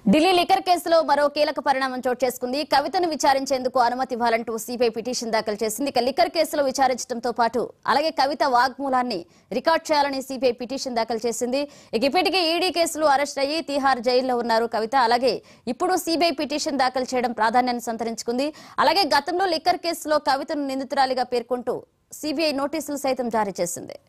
Delhi liquor కేసులో మరో కీలక పరిణామం చోటు చేసుకుంది కవితను విచారించేందుకు అనుమతి ఇవ్వాలంటూ సిబిఐ పిటిషన్ దాఖలు చేసింది ఇక లిక్కర్ కేసులో విచారించడంతో పాటు అలాగే కవిత వాగ్మూలాన్ని రికార్డ్ చేయాలని సిబిఐ పిటిషన్ దాఖలు చేసింది ఇక ఇప్పటికే ఈడీ కేసులు అరెస్ట్ అయ్యి తిహార్ జైల్లో ఉన్నారు కవిత అలాగే ఇప్పుడు సిబిఐ పిటిషన్ దాఖలు చేయడం ప్రాధాన్యాన్ని సంతరించుకుంది అలాగే గతంలో లిక్కర్ కేసులో కవితను నిందితురాలిగా పేర్కొంటూ సిబిఐ నోటీసులు సైతం జారీ చేసింది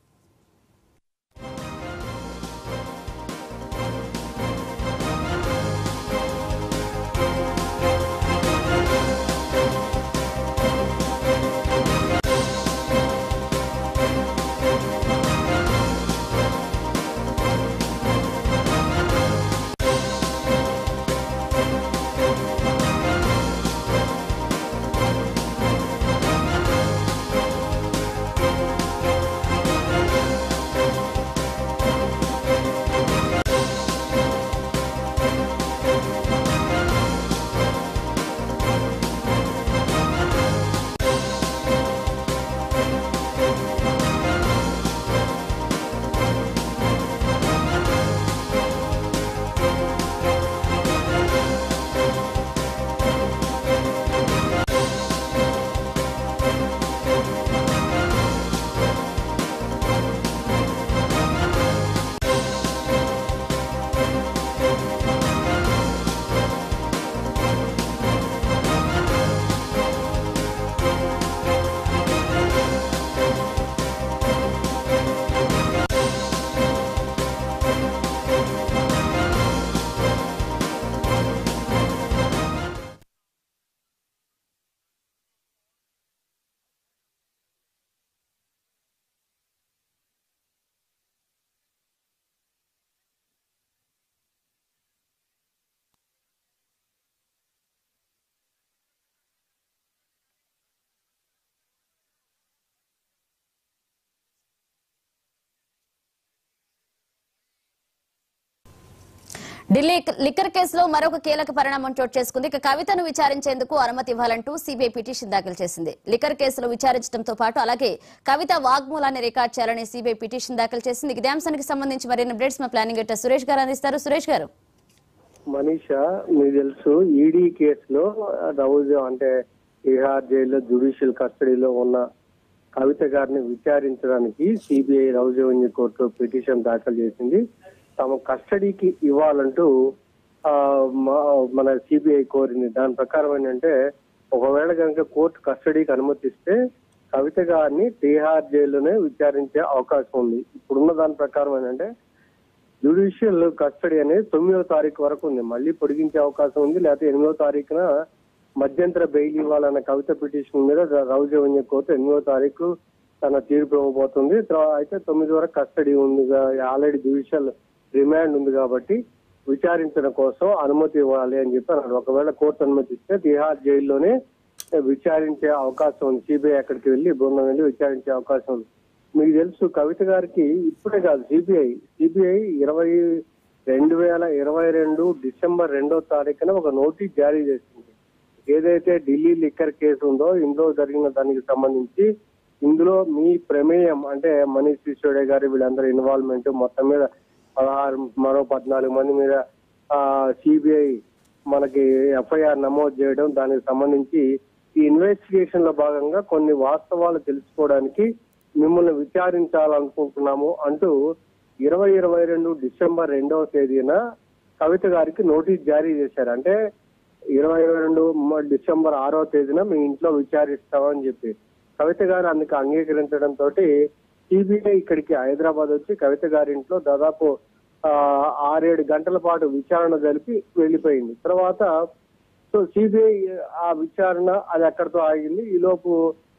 ఢిల్లీ లిక్కర్ కేసులో మరొక కీలక పరిణామం చోటు చేసుకుంది ఇక కవితను విచారించేందుకు అనుమతి ఇవ్వాలంటూ సిబిఐ పిటిషన్ దాఖలు చేసింది లిక్కర్ కేసులో విచారించడంతో పాటు అలాగే కవిత వాగ్మూలాన్ని రికార్డ్ చేయాలని సిబిఐ పిటిషన్ దాఖలు చేసింది ఇదే అంశానికి సంబంధించి మరిన్ని అప్డేట్స్ మా ప్లానింగ్ ఎడిటర్ సురేష్ గారు అందిస్తారు సురేష్ గారు మనీషా మీకు తెలుసు ఈడీ కేసులో రౌజ్ అంటే బీహార్ జైల్లో జ్యుడిషియల్ కస్టడీలో ఉన్న కవిత గారిని విచారించడానికి సిబిఐ రౌజవన్య కోర్టు పిటిషన్ దాఖలు చేసింది తమ కస్టడీకి ఇవ్వాలంటూ ఆ, మా- మన సిబిఐ కోరింది దాని ప్రకారం ఏంటంటే ఒకవేళ కనుక కోర్టు కస్టడీకి అనుమతిస్తే కవిత గారిని తీహార్ జైల్లోనే విచారించే అవకాశం ఉంది ఇప్పుడున్న దాని ప్రకారం ఏంటంటే జ్యుడిషియల్ కస్టడీ అనేది తొమ్మిదో తారీఖు వరకు ఉంది మళ్ళీ పొడిగించే అవకాశం ఉంది లేకపోతే ఎనిమిదో తారీఖున మధ్యంతర బెయిల్ ఇవ్వాలన్న కవిత పిటిషన్ మీద రౌజవన్య కోర్టు ఎనిమిదో తారీఖు తన తీర్పు ఇవ్వబోతుంది తర్వా- అయితే తొమ్మిది వరకు కస్టడీ ఉంది ఆల్రెడీ జ్యుడిషియల్ రిమాండ్ ఉంది కాబట్టి విచారించడం కోసం అనుమతి ఇవ్వాలి అని చెప్పి అన్నాడు ఒకవేళ కోర్టు అనుమతిస్తే తిహార్ జైల్లోనే విచారించే అవకాశం ఉంది సిబిఐ అక్కడికి వెళ్ళి బృందం వెళ్ళి విచారించే అవకాశం ఉంది మీకు తెలుసు కవిత గారికి ఇప్పుడే కాదు సిబిఐ సిబిఐ ఇరవై రెండు వేల ఇరవై రెండు డిసెంబర్ రెండో తారీఖున ఒక నోటీస్ జారీ చేసింది ఏదైతే ఢిల్లీ లిక్కర్ కేసు ఉందో ఇందులో జరిగిన దానికి సంబంధించి ఇందులో మీ ప్రమేయం అంటే మనీష్ సిసోడే గారి వీళ్ళందరూ ఇన్వాల్వ్మెంట్ మొత్తం మీద పదహారు మరో పద్నాలుగు మంది మీద సిబిఐ మనకి ఎఫ్ఐఆర్ నమోదు చేయడం దానికి సంబంధించి ఈ ఇన్వెస్టిగేషన్ లో భాగంగా కొన్ని వాస్తవాలు తెలుసుకోవడానికి మిమ్మల్ని విచారించాలనుకుంటున్నాము అంటూ ఇరవై ఇరవై రెండు డిసెంబర్ రెండవ తేదీన కవిత గారికి నోటీస్ జారీ చేశారు అంటే ఇరవై రెండు మ- డిసెంబర్ ఆరో తేదీన మీ ఇంట్లో విచారిస్తామని చెప్పి కవిత గారు అందుకు అంగీకరించడం తోటి సిబిఐ ఇక్కడికి హైదరాబాద్ వచ్చి కవిత గారి ఇంట్లో దాదాపు ఆ, ఆరేడు గంటల పాటు విచారణ జరిపి వెళ్ళిపోయింది తర్వాత సో సిబిఐ ఆ విచారణ అది అక్కడితో ఆగింది ఈ లోపు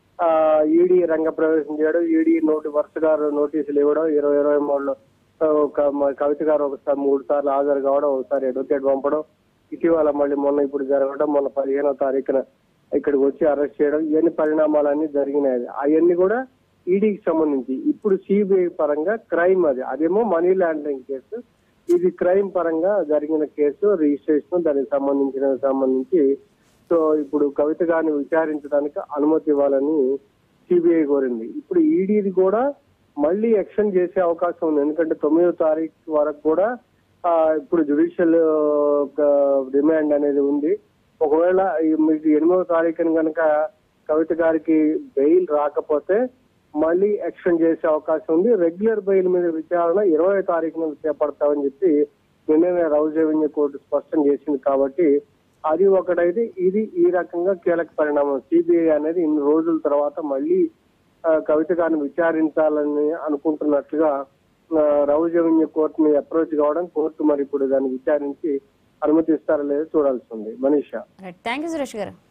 ఈడీ రంగ ప్రవేశం చేయడం ఈడీ నోటి వరుసగా నోటీసులు ఇవ్వడం ఇరవై ఇరవై మూడులో ఆ, ఒక మ- కవిత గారు ఒకసారి మూడు సార్లు హాజరు కావడం ఒకసారి అడ్వకేట్ పంపడం ఇటీవల మళ్ళీ మొన్న ఇప్పుడు జరగడం మొన్న పదిహేనో తారీఖున ఇక్కడికి వచ్చి అరెస్ట్ చేయడం ఇవన్నీ పరిణామాలన్నీ జరిగినాయి అవన్నీ కూడా ఈడీకి సంబంధించి ఇప్పుడు సిబిఐ పరంగా క్రైమ్ అది అదేమో మనీ లాండరింగ్ కేసు ఇది క్రైమ్ పరంగా జరిగిన కేసు రిజిస్ట్రేషన్ దానికి సంబంధించిన సంబంధించి సో ఇప్పుడు కవిత గారిని విచారించడానికి అనుమతి ఇవ్వాలని సిబిఐ కోరింది ఇప్పుడు ఈడీది కూడా మళ్ళీ ఎక్షన్ చేసే అవకాశం ఉంది ఎందుకంటే తొమ్మిదో తారీఖు వరకు కూడా ఆ, ఇప్పుడు జుడిషియల్ డిమాండ్ అనేది ఉంది ఒకవేళ ఈ మీకు ఎనిమిదవ తారీఖున కనుక కవిత గారికి బెయిల్ రాకపోతే మళ్ళీ ఎక్స్టెండ్ చేసే అవకాశం ఉంది రెగ్యులర్ బెయిల్ మీద విచారణ ఇరవై తారీఖున చేపడతామని చెప్పి నిన్ననే రౌజ్ రెవెన్యూ కోర్టు స్పష్టం చేసింది కాబట్టి అది ఒకటైతే ఇది ఈ రకంగా కీలక పరిణామం సిబిఐ అనేది ఇన్ని రోజుల తర్వాత మళ్ళీ ఆ, కవిత గారిని విచారించాలని అనుకుంటున్నట్లుగా ఆ, రౌజ్ రెవెన్యూ కోర్టుని అప్రోచ్ కావడం కోర్టు మరి ఇప్పుడు దాన్ని విచారించి అనుమతిస్తారా లేదో చూడాల్సి ఉంది Manisha right thank you Suresh గారు